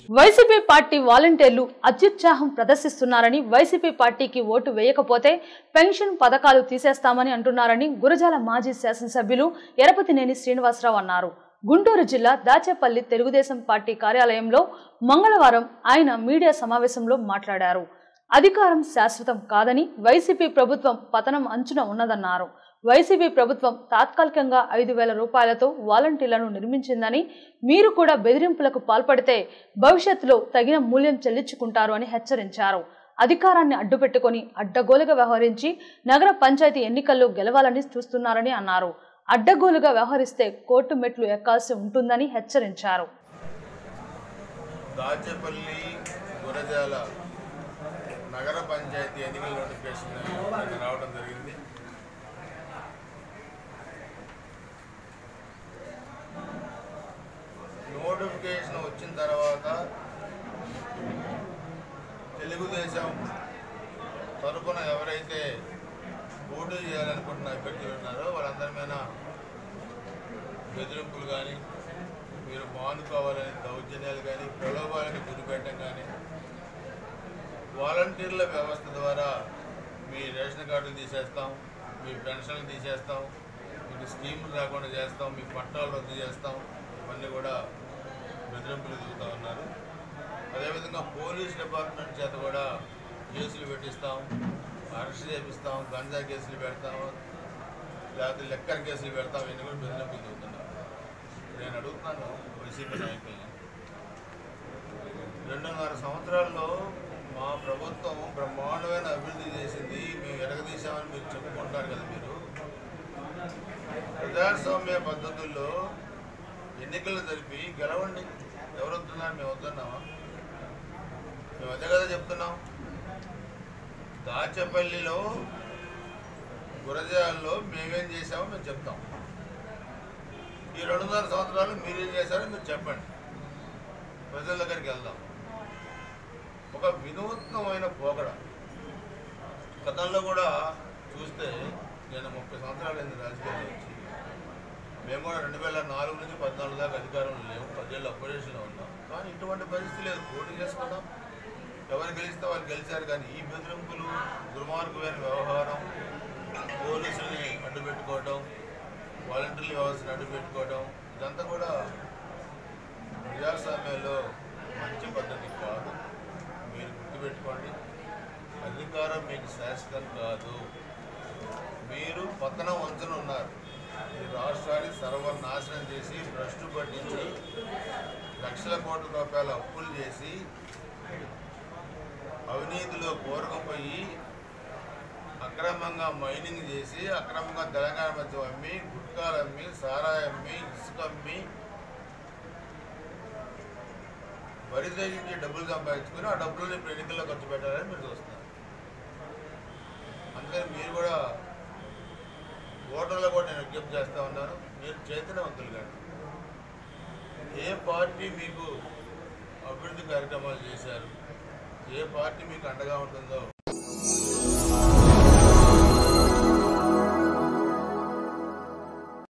YCP party వాలంటీర్లు అత్యుత్సాహం ప్రదర్శిస్తున్నారని వైసీపీ పార్టీకి ఓటు వేయకపోతే పెన్షన్ పథకాలు తీసేస్తామని అంటున్నారని గురజాల మాజీ శాసనసభ్యులు ఎరపతినేని శ్రీనివాసరావు అన్నారు గుంటూరు జిల్లా దాచేపల్లి తెలుగుదేశం పార్టీ కార్యాలయంలో మంగళవారం ఆయన మీడియా సమావేశంలో మాట్లాడారు అధికారం శాశ్వతం కాదని వైసీపీ ప్రభుత్వం పతనం అంచున ఉన్నదన్నారు వైసీపీ ప్రభుత్వం తాత్కాలికంగా ఐదు వేల రూపాయలతో వాలంటీర్లను నిర్మించిందని మీరు కూడా బెదిరింపులకు పాల్పడితే భవిష్యత్తులో తగిన మూల్యం చెల్లించుకుంటారు అని హెచ్చరించారు అధికారాన్ని అడ్డుపెట్టుకొని అడ్డగోలుగా వ్యవహరించి నగర పంచాయతీ ఎన్నికల్లో గెలవాలని చూస్తున్నారని అన్నారు అడ్డగోలుగా వ్యవహరిస్తే కోర్టు మెట్లు ఎక్కాల్సి ఉంటుందని హెచ్చరించారు దాచేపల్లి గురజాల నగర పంచాయతీ ఎన్నికల నోటిఫికేషన్ నిన్న రావడం జరిగింది నోటిఫికేషన్ వచ్చిన తర్వాత తెలుగుదేశం తరపున ఎవరైతే పోటీ చేయాలనుకుంటున్న అభ్యర్థులు ఉన్నారో వాళ్ళందరి మీద బెదిరింపులు కానీ మీరు మానుకోవాలని దౌర్జన్యాలు కానీ ప్రలోభాలని గురిపెట్టడం కానీ వాలంటీర్ల వ్యవస్థ ద్వారా మీ రేషన్ కార్డులు తీసేస్తాం మీ పెన్షన్లు తీసేస్తాం మీకు స్కీములు రాకుండా చేస్తాం మీ పట్టాలు రద్దు చేస్తాం ఇవన్నీ కూడా బెదిరింపులు దిగుతూ ఉన్నారు అదేవిధంగా పోలీస్ డిపార్ట్మెంట్ చేత కూడా కేసులు పెట్టిస్తాం అరెస్ట్ చేపిస్తాం గంజా కేసులు పెడతాం లేకపోతే లెక్కర్ కేసులు పెడతాం ఇవన్నీ కూడా బెదిరింపులు దిగుతున్నారు నేను అడుగుతున్నాను వైసీపీ నాయకుల్ని రెండున్నర సంవత్సరాల్లో మా ప్రభుత్వం బ్రహ్మాండమైన అభివృద్ధి చేసింది మేము ఎరగదీశామని మీరు చెప్పుకుంటారు కదా మీరు ప్రజాస్వామ్య పద్ధతుల్లో ఎన్నికలు జరిపి గెలవండి ఎవరు వస్తున్నారు మేము వస్తున్నామా మేము అదే కదా చెప్తున్నాం దాచపల్లిలో గురజాల్లో మేమేం చేసామో మేము చెప్తాం ఈ రెండున్నర సంవత్సరాలు మీరేం చేశారో మీరు చెప్పండి ప్రజల దగ్గరికి వెళ్దాం ఒక వినూత్నమైన పోకడ గతంలో కూడా చూస్తే నేను ముప్పై సంవత్సరాలు అయింది రాజకీయాల్లో వచ్చి మేము కూడా రెండు వేల నాలుగు నుంచి పద్నాలుగు దాకా అధికారంలో లేవు పదేళ్ళు అపోజిషన్లో ఉన్నాం కానీ ఇటువంటి పరిస్థితి లేదు పోటీ చేసుకున్నాం ఎవరు గెలిస్తే వాళ్ళు గెలిచారు కానీ ఈ బెదిరింపులు దుర్మార్గమైన వ్యవహారం పోలీసుల్ని అడ్డుపెట్టుకోవడం వాలంటీర్ల వ్యవస్థను అడ్డుపెట్టుకోవడం ఇదంతా కూడా ప్రజాస్వామ్యంలో మంచి పద్ధతి కాదు మీరు గుర్తుపెట్టుకోండి అధికారం మీకు శాశ్వతం కాదు మీరు పతన వంచన ఉన్నారు ఈ రాష్ట్రాన్ని సర్వనాశనం చేసి భ్రష్టు పట్టించి లక్షల కోట్ల రూపాయల అప్పులు చేసి అవినీతిలో కోరకపోయి అక్రమంగా మైనింగ్ చేసి అక్రమంగా తెలంగాణ మధ్య అమ్మి గుట్కాలు అమ్మి సారాయి అమ్మి ఇసుక అమ్మి వరి తెగించి డబ్బులు సంపాదించుకుని ఆ డబ్బులను ఇప్పుడు ఎన్నికల్లో ఖర్చు పెట్టాలని మీరు చూస్తున్నారు అందుకని మీరు కూడా ఓటర్లు కూడా నేను విజ్ఞప్తి చేస్తా ఉన్నాను మీరు చైతన్యవంతులు కానీ ఏ పార్టీ మీకు అభివృద్ధి కార్యక్రమాలు చేశారు ఏ పార్టీ మీకు అండగా ఉంటుందో